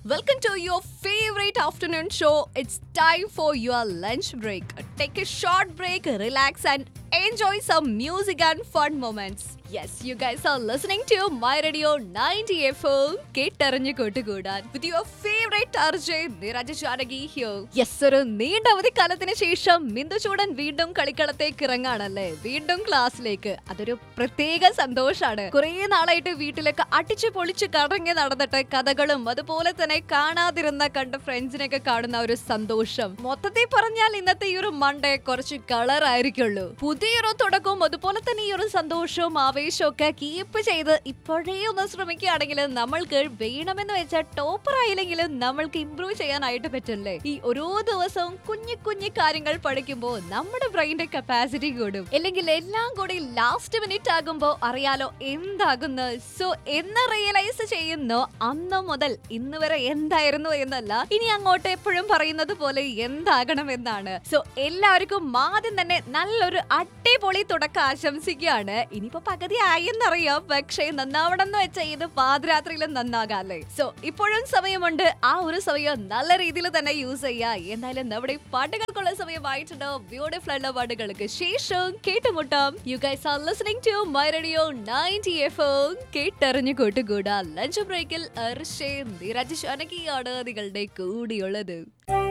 Welcome to your favorite afternoon show. It's time for your lunch break. Take a short break, relax, and enjoy some music and fun moments. Yes, you guys are listening to My Radio 90 FM. കേട്ടറിഞ്ഞു കൂട്ടുകൂടാൻ with your favorite RJ നിരജ Janaki here. Yes, ഒരു നീണ്ട അവധിക്കാലത്തിന് ശേഷം മിന്ദു ചൂടൻ വീണ്ടും കളിക്കളത്തേക്ക് ഇറങ്ങാണല്ലേ വീണ്ടും ക്ലാസ്സിലേക്ക് അതൊരു പ്രത്യേക സന്തോഷാണ് കുറേ നാളായിട്ട് വീട്ടിലൊക്കെ അടിച്ചു പൊളിച്ച് കറങ്ങി നടന്നിട്ട് കഥകളും അതുപോലെ തന്നെ കാണാതിരുന്ന കണ്ട ഫ്രണ്ട്സിനെയൊക്കെ കാണുന്ന ഒരു സന്തോഷം മൊത്തത്തിൽ പറഞ്ഞാൽ ഇന്നത്തെ ഈ ഒരു മൺഡേ കുറച്ച് കളർ ആയിരിക്കുള്ളൂ പുതിയൊരു തുടക്കവും അതുപോലെ തന്നെ ഈ ഒരു സന്തോഷവും ആവേശവും ഒക്കെ കീപ്പ് ചെയ്ത് ഇപ്പോഴേ ഒന്ന് ശ്രമിക്കുകയാണെങ്കിൽ നമ്മൾക്ക് വേണമെന്ന് വെച്ചാൽ ടോപ്പർ ആയില്ലെങ്കിലും നമ്മൾക്ക് ഇംപ്രൂവ് ചെയ്യാനായിട്ട് പറ്റില്ലേ ഈ ഓരോ ദിവസവും കുഞ്ഞു കുഞ്ഞു കാര്യങ്ങൾ പഠിക്കുമ്പോൾ നമ്മുടെ ബ്രെയിന്റെ കപ്പാസിറ്റി കൂടും അല്ലെങ്കിൽ എല്ലാം കൂടി ലാസ്റ്റ് മിനിറ്റ് ആകുമ്പോൾ അറിയാലോ എന്താകുന്നു സോ എന്ന് റിയലൈസ് ചെയ്യുന്നു അന്ന് മുതൽ ഇന്ന് വരെ എന്തായിരുന്നു എന്നല്ല ഇനി അങ്ങോട്ട് എപ്പോഴും പറയുന്നത് പോലെ എന്താകണം എന്നാണ് സോ എല്ലാവർക്കും ആദ്യം തന്നെ നല്ലൊരു അടിപൊളി തുടക്കം ആശംസിക്കുകയാണ് ഇനിയിപ്പോ പകുതി ആയെന്നറിയാം പക്ഷേ നന്നാവണം എന്ന് വെച്ചാൽ ഇത് പാതിരാത്രിയിലും നന്നാകാല്ലേ സോ ഇപ്പോഴും സമയമുണ്ട് ആ ഒരു സമയം നല്ല രീതിയിൽ തന്നെ യൂസ് ചെയ്യാ എന്നാലും നമ്മുടെ പാട്ടുകൾക്കുള്ള സമയമായിട്ടുണ്ട് ബ്യൂട്ടിഫുൾ ആയിട്ടുള്ള പാട്ടുകൾക്ക് ശേഷം കേട്ടുമുട്ടാം you guys are listening to my radio 90 FM കേട്ടറിഞ്ഞു കൂട്ടുകൂടാ ലഞ്ച് ബ്രേക്കിൽ അർഷേ നിരജ് ശാനകിയാണ് നിങ്ങളുടെ കൂടിയുള്ളത്